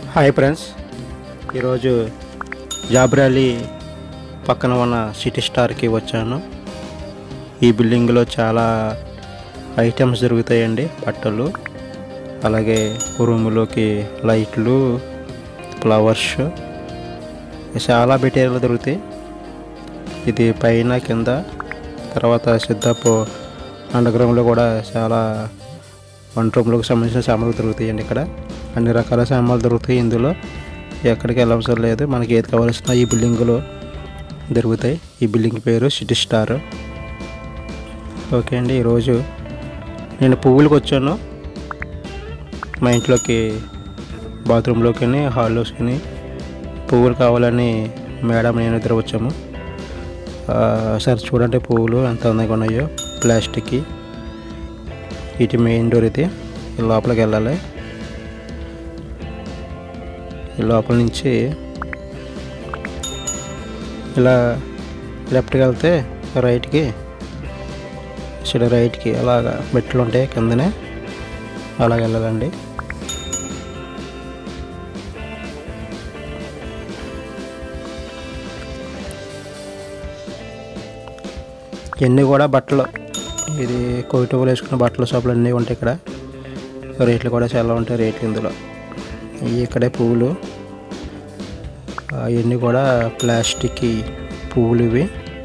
hi friends ఈరోజు job rally పక్కన ఉన్న సిటీ స్టార్కి వచ్చాను ఈ బిల్డింగ్లో చాలా ఐటమ్స్ దొరుకుతాయండి బట్టలు అలాగే రూములోకి లైట్లు ఫ్లవర్స్ చాలా మెటీరియల్ దొరుకుతాయి ఇది పైన కింద తర్వాత సిద్ధపు అండర్ గ్రౌండ్లో కూడా చాలా వంట రూమ్లోకి సంబంధించిన సామాన్లు దొరుకుతాయండి ఇక్కడ అన్ని రకాల సామాన్లు దొరుకుతాయి ఇందులో ఎక్కడికి వెళ్ళవసరం లేదు మనకి ఏది కావాల్సిన ఈ బిల్డింగ్లో దొరుకుతాయి ఈ బిల్డింగ్ పేరు సిటీ స్టార్ ఓకే అండి ఈరోజు నేను పువ్వులకు వచ్చాను మా ఇంట్లోకి బాత్రూంలోకి హాల్లోకి పువ్వులు కావాలని మేడం నేను ఇద్దరు వచ్చాము ఆ, సరే చూడండి పువ్వులు ఎంత అందంగా ఉన్నాయో ప్లాస్టిక్కి ఇటు మెయిన్ డోర్ ఇది ఈ లోపలికి వెళ్ళాలి ఈ లోపల నుంచి ఇలా లెఫ్ట్కి వెళ్తే రైట్కి ఇక్కడ రైట్కి అలాగా మెట్లు ఉంటాయి కిందనే అలాగ వెళ్ళాలండి ఇవన్నీ కూడా బట్టలు ఇది కోయిటోలు వేసుకున్న బట్టల షాపులు అన్నీ ఉంటాయి ఇక్కడ రేట్లు కూడా చాలా ఉంటాయి రేట్లు ఇందులో ఇవి ఇక్కడే పువ్వులు అవన్నీ కూడా ప్లాస్టిక్ పువ్వులు ఇవి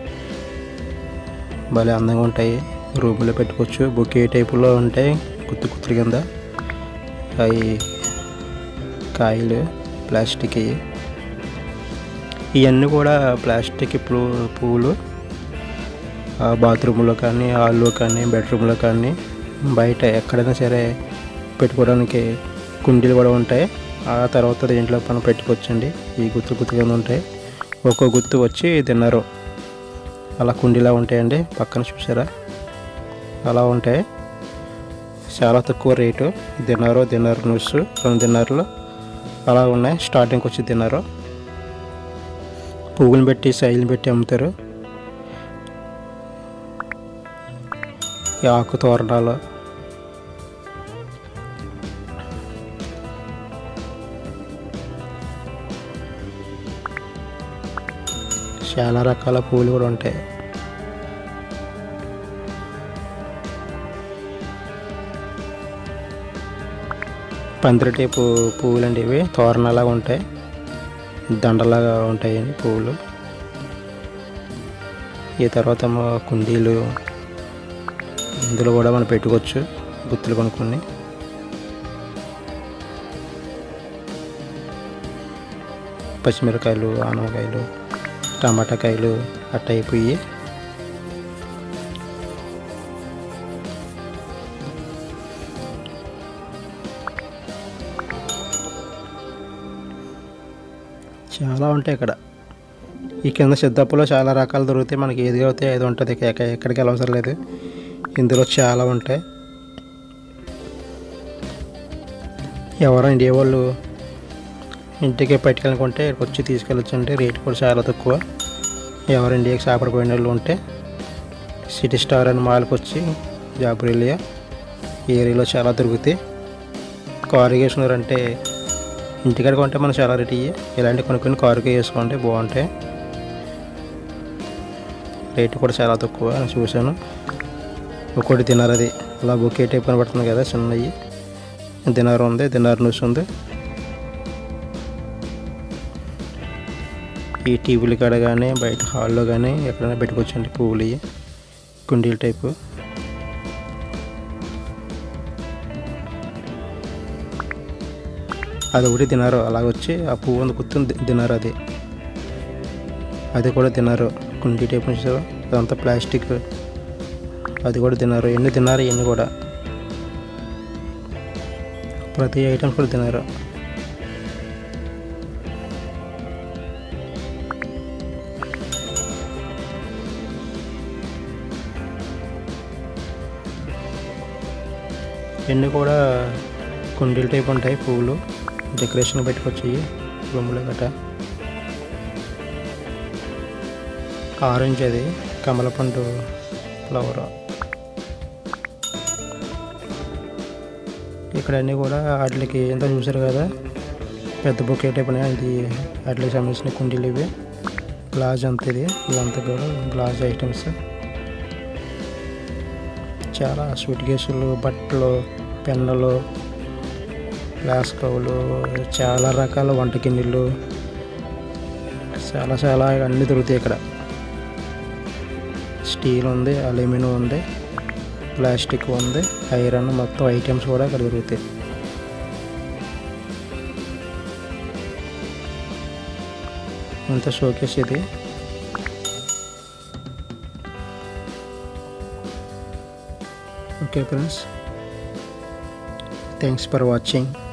భలే అందంగా ఉంటాయి రూమ్లో పెట్టుకోవచ్చు బొకే టైపులో ఉంటాయి కుత్తు కుత్తులు కింద అవి కాయలు ప్లాస్టిక్ ఇవన్నీ కూడా ప్లాస్టిక్ పువ్వు పువ్వులు ఆ బాత్రూంలో కానీ హాల్లో కానీ బెడ్రూమ్లో కానీ బయట ఎక్కడైనా సరే పెట్టుకోవడానికి కుండీలు కూడా ఉంటాయి ఆ తర్వాత దీంట్లో మనం పెట్టుకోవచ్చండి ఈ గుత్తు గుత్తు కింద ఉంటాయి ఒక్కో గుత్తు వచ్చి తిన్నారు అలా కుండీలా ఉంటాయండి పక్కన చూసారా అలా ఉంటాయి చాలా తక్కువ రేటు తిన్నారు తిన్నారు న్యూస్ రెండు తిన్నారులు అలా ఉన్నాయి స్టార్టింగ్కి వచ్చి తిన్నారు పువ్వులు పెట్టి సైజులు పెట్టి అమ్ముతారు ఈ ఆకు తోరణాలు చాలా రకాల పూలు కూడా ఉంటాయి పందిరి టైపు పువ్వులు అండి ఇవి తోరణాలాగా ఉంటాయి దండలాగా ఉంటాయి పువ్వులు ఈ తర్వాత ఏమో కుండీలు ఇందులో కూడా మనం పెట్టుకోవచ్చు గుత్తులు కొనుక్కొని పచ్చిమిరకాయలు ఆనవకాయలు టమాటా కాయలు అట్ట అయిపోయి చాలా ఉంటాయి ఇక్కడ ఈ కింద సిద్ధప్పులో చాలా రకాలు దొరుకుతాయి మనకి ఏది అవుతాయి ఏది ఉంటుంది ఇక ఎక్క- ఎక్కడికి వెళ్ళవసరం లేదు ఇందులో చాలా ఉంటాయి ఎవరైనా ఇండియా వాళ్ళు ఇంటికి పట్టుకెళ్ళనుకుంటే ఇక్కడికి వచ్చి తీసుకెళ్ళొచ్చండి రేట్ కూడా చాలా తక్కువ ఎవరు ఇండియాకి సాపడిపోయిన వాళ్ళు ఉంటే సిటీ స్టార్ అని మాల్కి వచ్చి జాబ్రేలియా ఈ ఏరియాలో చాలా దొరుకుతాయి కారు వేసుకున్నారంటే ఇంటికాడ కొంటే మనం చాలా రేట్ ఇయ్యి ఇలాంటి కొనుక్కొని కారుకి వేసుకోండి బాగుంటాయి రేటు కూడా చాలా తక్కువ నేను చూశాను ఒక్కోటి తినారు అది అలా బొకే టైప్ కనబడుతుంది కదా చిన్నవి దినారు ఉంది దినారు న్యూస్ ఉంది ఈ టీవీల కాడ కానీ బయట హాల్లో కానీ ఎక్కడైనా పెట్టుకోవచ్చండి పువ్వులు ఇవి కుండీల టైపు అది ఒకటి తినారు అలాగొచ్చి ఆ పువ్వు ఉంది గుర్తుంది తినారు అది అది కూడా తినారు కుండీ టైప్ చూసావా అదంతా ప్లాస్టిక్ అది కూడా తిన్నారు ఎన్ని తిన్నారు ఎన్ని కూడా ప్రతి ఐటమ్స్ కూడా తిన్నారు ఎన్ని కూడా కుండీల టైప్ ఉంటాయి పువ్వులు డెకరేషన్ పెట్టుకొచ్చి రూమ్లో గట్ట ఆరెంజ్ అది కమలపండు ఫ్లవర్ ఇక్కడ అన్నీ కూడా వాటికి ఎంత చూసారు కదా పెద్ద బొకే టైప్ ఉన్నాయి ఇది వాటికి సంబంధించిన కుండీలు ఇవి గ్లాస్ అంత ఇది ఇదంతా కూడా గ్లాస్ ఐటమ్స్ చాలా స్వీట్ కేసులు బట్టలు పెన్నులు గ్లాస్ కవులు చాలా రకాల వంట గిన్నెలు చాలా చాలా అన్నీ దొరుకుతాయి ఇక్కడ స్టీల్ ఉంది అల్యూమినియం ఉంది ప్లాస్టిక్ ఉంది ఐరన్ మొత్తం ఐటమ్స్ కూడా ఇక్కడ దొరుకుతాయి ఇంత షోకేస్ ఇది okay friends thanks for watching